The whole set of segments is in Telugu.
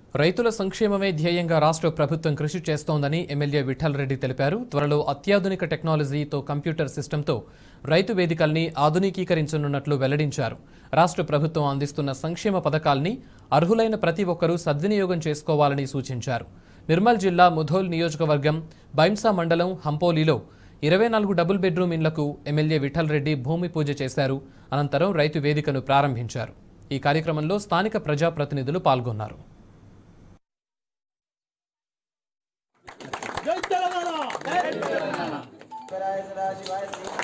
రైతుల సంక్షేమమే ధ్యేయంగా రాష్ట్ర ప్రభుత్వం కృషి చేస్తోందని ఎమ్మెల్యే విఠల్ రెడ్డి తెలిపారు త్వరలో అత్యాధునిక టెక్నాలజీతో కంప్యూటర్ సిస్టంతో రైతు వేదికల్ని ఆధునికీకరించనున్నట్లు వెల్లడించారు రాష్ట్ర ప్రభుత్వం అందిస్తున్న సంక్షేమ పథకాల్ని అర్హులైన ప్రతి ఒక్కరూ సద్వినియోగం చేసుకోవాలని సూచించారు నిర్మల్ జిల్లా ముధోల్ నియోజకవర్గం బైంసా మండలం హంపోలీలో ఇరవై నాలుగు డబుల్ బెడ్రూమ్ ఇండ్లకు ఎమ్మెల్యే విఠల్ రెడ్డి భూమి పూజ చేశారు అనంతరం రైతు వేదికను ప్రారంభించారు ఈ కార్యక్రమంలో స్థానిక ప్రజాప్రతినిధులు పాల్గొన్నారు జై తెలంగాణ శివరాయ సదాశివాయ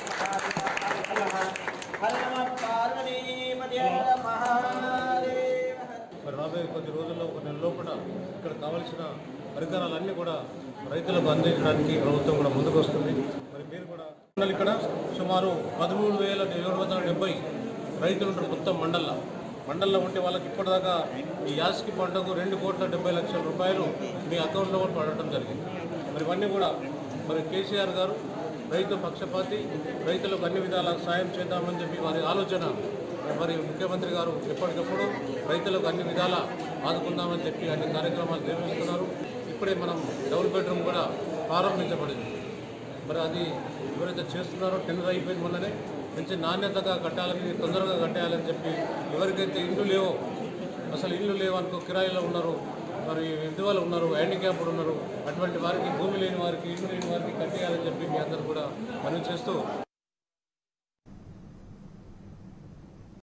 హర నమ పార్వతీపదే హర మహాదేవ మరి రాబోయే కొద్ది రోజుల్లో ఒక నెల లోపల ఇక్కడ కావలసిన పరికరాలన్నీ కూడా రైతులకు అందించడానికి ప్రభుత్వం కూడా ముందుకు వస్తుంది మరి మీరు కూడా మండలి ఇక్కడ సుమారు పదమూడు వేల ఏడు వందల డెబ్బై రైతులు ఉంటారు మొత్తం మండల్లో మండల్లో ఉంటే వాళ్ళకి ఇప్పటిదాకా ఈ యాసకి పంటకు రెండు కోట్ల డెబ్బై లక్షల రూపాయలు మీ అకౌంట్లో కూడా పడటం జరిగింది మరి ఇవన్నీ కూడా మరి కేసీఆర్ గారు రైతు పక్షపాతి రైతులకు అన్ని విధాల సాయం చేద్దామని చెప్పి వారి ఆలోచన మరి ముఖ్యమంత్రి గారు ఎప్పటికప్పుడు రైతులకు అన్ని విధాలా ఆదుకుందామని చెప్పి అన్ని కార్యక్రమాలు నిర్వహిస్తున్నారు ఇప్పుడే మనం డబుల్ బెడ్రూమ్ కూడా ప్రారంభించబడింది మరి అది ఎవరైతే చేస్తున్నారో టెండర్ అయిపోయింది మొన్ననే మంచి నాణ్యతగా కట్టాలని తొందరగా కట్టేయాలని చెప్పి ఎవరికైతే ఇల్లు లేవో అసలు ఇల్లు లేవనుకో కిరాయిలో ఉన్నారు మరి విధవలు ఉన్నారు హ్యాండిక్యాప్డ్ ఉన్నారు అటువంటి వారికి భూమి లేని వారికి ఇల్లు లేని వారికి కట్టేయాలని చెప్పి మీ అందరూ కూడా మనవి చేస్తూ